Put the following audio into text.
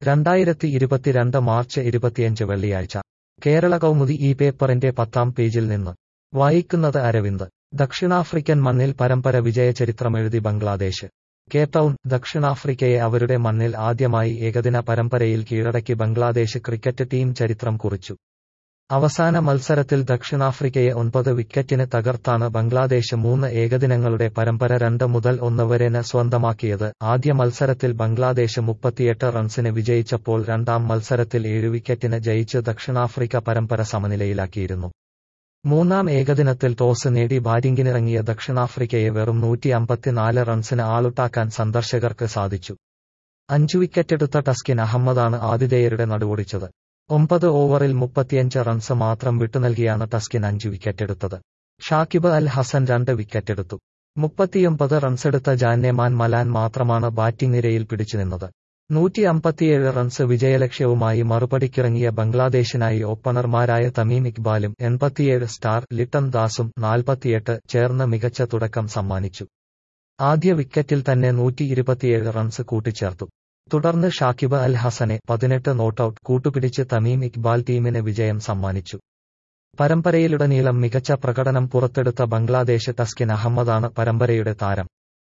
രണ്ടായിരത്തി ഇരുപത്തിരണ്ട് മാർച്ച് ഇരുപത്തിയഞ്ച് വെള്ളിയാഴ്ച കേരള കൗമുദി ഈ പേപ്പറിന്റെ പത്താം പേജിൽ നിന്ന് വായിക്കുന്നത് അരവിന്ദ് ദക്ഷിണാഫ്രിക്കൻ മണ്ണിൽ പരമ്പര വിജയചരിത്രമെഴുതി ബംഗ്ലാദേശ് കേപ്ടൗൺ ദക്ഷിണാഫ്രിക്കയെ അവരുടെ മണ്ണിൽ ആദ്യമായി ഏകദിന പരമ്പരയിൽ കീഴടക്കി ബംഗ്ലാദേശ് ക്രിക്കറ്റ് ടീം ചരിത്രം കുറിച്ചു അവസാന മത്സരത്തിൽ ദക്ഷിണാഫ്രിക്കയെ ഒൻപത് വിക്കറ്റിന് തകർത്താണ് ബംഗ്ലാദേശ് മൂന്ന് ഏകദിനങ്ങളുടെ പരമ്പര രണ്ട് മുതൽ ഒന്ന് വരെന് സ്വന്തമാക്കിയത് ആദ്യ മത്സരത്തിൽ ബംഗ്ലാദേശ് മുപ്പത്തിയെട്ട് റൺസിന് വിജയിച്ചപ്പോൾ രണ്ടാം മത്സരത്തിൽ ഏഴ് വിക്കറ്റിന് ജയിച്ച് ദക്ഷിണാഫ്രിക്ക പരമ്പര സമനിലയിലാക്കിയിരുന്നു മൂന്നാം ഏകദിനത്തിൽ ടോസ് നേടി ബാറ്റിംഗിനിറങ്ങിയ ദക്ഷിണാഫ്രിക്കയെ വെറും നൂറ്റി അമ്പത്തിനാല് റൺസിന് ആളുട്ടാക്കാൻ സന്ദർശകർക്ക് സാധിച്ചു അഞ്ചു വിക്കറ്റെടുത്ത ടസ്കിൻ അഹമ്മദാണ് ആതിഥേയരുടെ നടുവൊടിച്ചത് ഒമ്പത് ഓവറിൽ മുപ്പത്തിയഞ്ച് റൺസ് മാത്രം വിട്ടുനൽകിയാണ് ടസ്കിൻ അഞ്ച് വിക്കറ്റെടുത്തത് ഷാക്കിബ് അൽ ഹസൻ രണ്ട് വിക്കറ്റെടുത്തു മുപ്പത്തിയൊമ്പത് റൺസെടുത്ത ജാന്നെമാൻ മലാൻ മാത്രമാണ് ബാറ്റിംഗ് നിരയിൽ പിടിച്ചുനിന്നത് നൂറ്റി അമ്പത്തിയേഴ് റൺസ് വിജയലക്ഷ്യവുമായി മറുപടിക്കിറങ്ങിയ ബംഗ്ലാദേശിനായി ഓപ്പണർമാരായ തമീം ഇക്ബാലും എൺപത്തിയേഴ് സ്റ്റാർ ലിട്ടൺ ദാസും നാൽപ്പത്തിയെട്ട് ചേർന്ന് മികച്ച തുടക്കം സമ്മാനിച്ചു ആദ്യ വിക്കറ്റിൽ തന്നെ നൂറ്റി ഇരുപത്തിയേഴ് റൺസ് കൂട്ടിച്ചേർത്തു തുടർന്ന് ഷാക്കിബ് അൽ ഹസനെ പതിനെട്ട് നോട്ടൌട്ട് കൂട്ടുപിടിച്ച് തമീം ഇക്ബാൽ ടീമിന് വിജയം സമ്മാനിച്ചു പരമ്പരയിലുടനീളം മികച്ച പ്രകടനം പുറത്തെടുത്ത ബംഗ്ലാദേശ് ടസ്കിൻ അഹമ്മദാണ് പരമ്പരയുടെ താരം